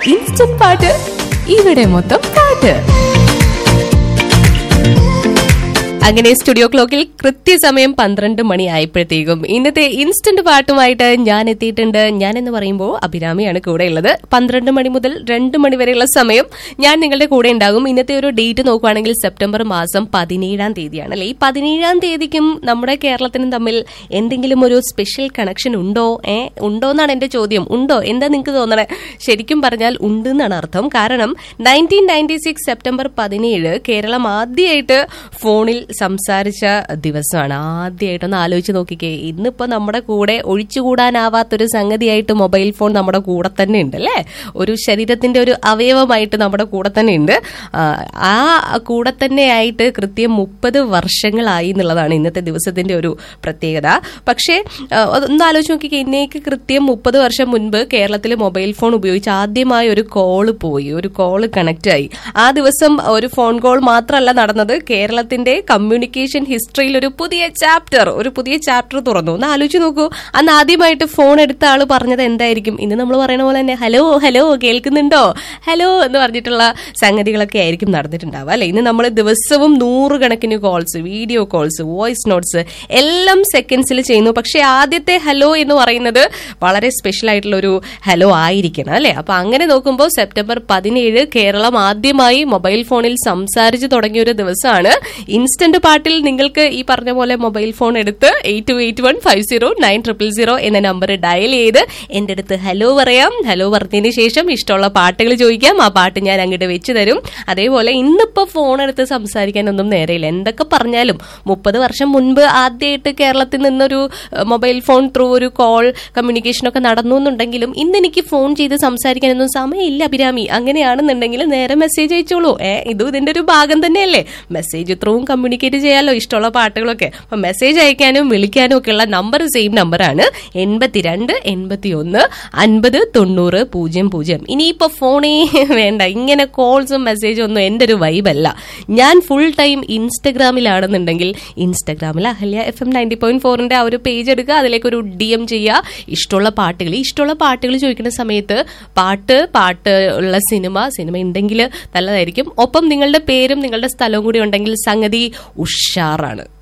instant പാട്ട് ഇവിടെ മൊത്തം പാട്ട് അങ്ങനെ സ്റ്റുഡിയോ ക്ലോക്കിൽ കൃത്യസമയം പന്ത്രണ്ട് മണി ആയപ്പോഴത്തേക്കും ഇന്നത്തെ ഇൻസ്റ്റന്റ് പാട്ടുമായിട്ട് ഞാൻ എത്തിയിട്ടുണ്ട് ഞാൻ എന്ന് പറയുമ്പോൾ അഭിരാമിയാണ് കൂടെ ഉള്ളത് പന്ത്രണ്ട് മണി മുതൽ രണ്ട് മണി വരെയുള്ള സമയം ഞാൻ നിങ്ങളുടെ കൂടെ ഉണ്ടാകും ഇന്നത്തെ ഒരു ഡേറ്റ് നോക്കുവാണെങ്കിൽ സെപ്റ്റംബർ മാസം പതിനേഴാം തീയതിയാണ് അല്ലെ ഈ പതിനേഴാം തീയതിക്കും നമ്മുടെ കേരളത്തിനും തമ്മിൽ എന്തെങ്കിലും ഒരു സ്പെഷ്യൽ കണക്ഷൻ ഉണ്ടോ ഏ ഉണ്ടോ എന്നാണ് എന്റെ ചോദ്യം ഉണ്ടോ എന്താ നിങ്ങൾക്ക് തോന്നണേ ശരിക്കും പറഞ്ഞാൽ ഉണ്ട് എന്നാണ് അർത്ഥം കാരണം നയൻറ്റീൻ നയൻറ്റി സിക്സ് സെപ്റ്റംബർ പതിനേഴ് കേരളം ആദ്യമായിട്ട് ഫോണിൽ സംസാരിച്ച ദിവസമാണ് ആദ്യമായിട്ടൊന്ന് ആലോചിച്ച് നോക്കിക്കേ ഇന്നിപ്പോ നമ്മുടെ കൂടെ ഒഴിച്ചുകൂടാനാവാത്തൊരു സംഗതിയായിട്ട് മൊബൈൽ ഫോൺ നമ്മുടെ കൂടെ തന്നെ ഉണ്ട് അല്ലേ ഒരു ശരീരത്തിന്റെ ഒരു അവയവമായിട്ട് നമ്മുടെ കൂടെ തന്നെ ഉണ്ട് ആ, ആ കൂടെ തന്നെ ആയിട്ട് കൃത്യം മുപ്പത് വർഷങ്ങളായി എന്നുള്ളതാണ് ഇന്നത്തെ ദിവസത്തിന്റെ ഒരു പ്രത്യേകത പക്ഷേ ആ, ഒന്ന് ആലോചിച്ച് നോക്കിക്കേ ഇന്നേക്ക് കൃത്യം മുപ്പത് വർഷം മുൻപ് കേരളത്തിൽ മൊബൈൽ ഫോൺ ഉപയോഗിച്ച് ആദ്യമായി ഒരു കോള് പോയി ഒരു കോള് കണക്ട് ആയി ആ ദിവസം ഒരു ഫോൺ കോൾ മാത്രമല്ല നടന്നത് കേരളത്തിന്റെ കമ്മ്യൂണിക്കേഷൻ ഹിസ്റ്ററിയിൽ ഒരു പുതിയ ചാപ്റ്റർ ഒരു പുതിയ ചാപ്റ്റർ തുറന്നു ഒന്ന് ആലോചിച്ച് നോക്കൂ അന്ന് ആദ്യമായിട്ട് ഫോൺ എടുത്ത ആള് പറഞ്ഞത് എന്തായിരിക്കും ഇന്ന് നമ്മൾ പറയുന്ന പോലെ തന്നെ ഹലോ ഹലോ കേൾക്കുന്നുണ്ടോ ഹലോ എന്ന് പറഞ്ഞിട്ടുള്ള സംഗതികളൊക്കെ ആയിരിക്കും നടന്നിട്ടുണ്ടാവുക അല്ലെ ഇന്ന് നമ്മൾ ദിവസവും നൂറുകണക്കിന് calls video calls voice notes എല്ലാം സെക്കൻഡ്സിൽ ചെയ്യുന്നു പക്ഷെ ആദ്യത്തെ ഹലോ എന്ന് പറയുന്നത് വളരെ സ്പെഷ്യൽ ആയിട്ടുള്ള ഒരു ഹലോ ആയിരിക്കണം അല്ലെ അപ്പൊ അങ്ങനെ നോക്കുമ്പോൾ സെപ്റ്റംബർ പതിനേഴ് കേരളം ആദ്യമായി മൊബൈൽ ഫോണിൽ സംസാരിച്ചു തുടങ്ങിയ ഒരു ദിവസമാണ് ഇൻസ്റ്റന്റ് പാട്ടിൽ നിങ്ങൾക്ക് ഈ പറഞ്ഞ പോലെ മൊബൈൽ ഫോൺ എടുത്ത് eight two eight one five zero nine triple zero എന്ന നമ്പർ ഡയൽ ചെയ്ത് എന്റെ അടുത്ത് ഹലോ പറയാം ഹലോ പറഞ്ഞതിന് ശേഷം ഇഷ്ടമുള്ള പാട്ടുകൾ ചോദിക്കാം ആ പാട്ട് ഞാൻ അങ്ങോട്ട് വെച്ച് തരും അതേപോലെ ഇന്നിപ്പോ ഫോൺ എടുത്ത് സംസാരിക്കാനൊന്നും നേരെയില്ല എന്തൊക്കെ പറഞ്ഞാലും മുപ്പത് വർഷം മുൻപ് ആദ്യമായിട്ട് കേരളത്തിൽ നിന്നൊരു ഏഹ്, മൊബൈൽ ഫോൺ ത്രൂ ഒരു കോൾ കമ്മ്യൂണിക്കേഷൻ ഒക്കെ നടന്നു എന്നുണ്ടെങ്കിലും ഇന്ന് എനിക്ക് ഫോൺ ചെയ്ത് സംസാരിക്കാനൊന്നും സമയമില്ല അഭിരാമി അങ്ങനെയാണെന്നുണ്ടെങ്കിൽ നേരെ മെസ്സേജ് അയച്ചോളൂ ഏ ഇതും ഇതിന്റെ ഒരു ഭാഗം തന്നെയല്ലേ മെസ്സേജ് ത്രൂവും കമ്മ്യൂണിക്കേറ്റ് ചെയ്യാലോ ഇഷ്ടമുള്ള പാട്ടുകളൊക്കെ അപ്പൊ മെസ്സേജ് അയക്കാനും വിളിക്കാനും ഒക്കെ ഉള്ള നമ്പർ സെയിം നമ്പറാണ് എൺപത്തിരണ്ട് എൺപത്തി ഒന്ന് അൻപത് തൊണ്ണൂറ് പൂജ്യം പൂജ്യം ഇനിയിപ്പോ ഫോണേ വേണ്ട ഇങ്ങനെ കോൾസും മെസ്സേജും ഒന്നും എന്റെ ഒരു വൈബല്ല ഞാൻ ഫുൾ ടൈം ഇൻസ്റ്റഗ്രാമിലാണെന്നുണ്ടെങ്കിൽ ഇൻസ്റ്റഗ്രാമിൽ Ahalya F M ninety point ഫോറിന്റെ ആ ഒരു പേജ് എടുക്കുക അതിലേക്ക് ഒരു ഡി എം ചെയ്യുക ഇഷ്ടമുള്ള പാട്ടുകൾ ഈ ഇഷ്ടമുള്ള പാട്ടുകൾ ചോദിക്കുന്ന സമയത്ത് പാട്ട് പാട്ട് ഉള്ള സിനിമ സിനിമ ഉണ്ടെങ്കിൽ നല്ലതായിരിക്കും ഒപ്പം നിങ്ങളുടെ പേരും നിങ്ങളുടെ സ്ഥലവും കൂടി ഉണ്ടെങ്കിൽ സംഗതി ഉഷാറാണ്